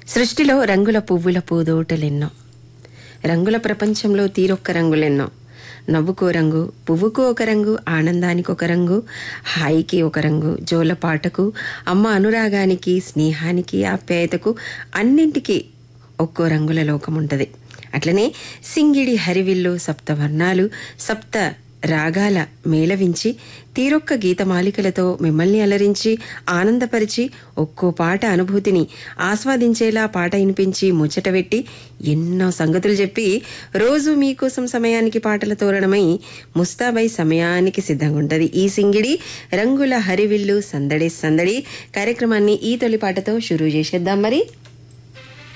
సృష్టిలో రంగుల పువ్వుల పూదోటలెన్నో రంగుల ప్రపంచంలో తీరొక్క రంగులెన్నో నవ్వుకో రంగు పువ్వుకు ఒక రంగు ఆనందానికి ఒక రంగు హాయికి ఒక రంగు జోలపాటకు అమ్మ అనురాగానికి స్నేహానికి ఆప్యాయతకు అన్నింటికీ ఒక్కో రంగుల లోకం ఉంటుంది అట్లనే సింగిడి హరివిల్లు సప్తవర్ణాలు సప్త రాగాల మేళవించి తీరొక్క గీతమాలికలతో మిమ్మల్ని అలరించి ఆనందపరిచి ఒక్కో పాట అనుభూతిని ఆస్వాదించేలా పాట వినిపించి ముచ్చటపెట్టి ఎన్నో సంగతులు చెప్పి రోజు మీకోసం సమయానికి పాటల తోరణమై ముస్తాబై సమయానికి సిద్ధంగా ఉంటుంది ఈ సింగిడి రంగుల హరివిల్లు సందడి సందడి కార్యక్రమాన్ని ఈ తొలి పాటతో షురూ చేసేద్దాం మరి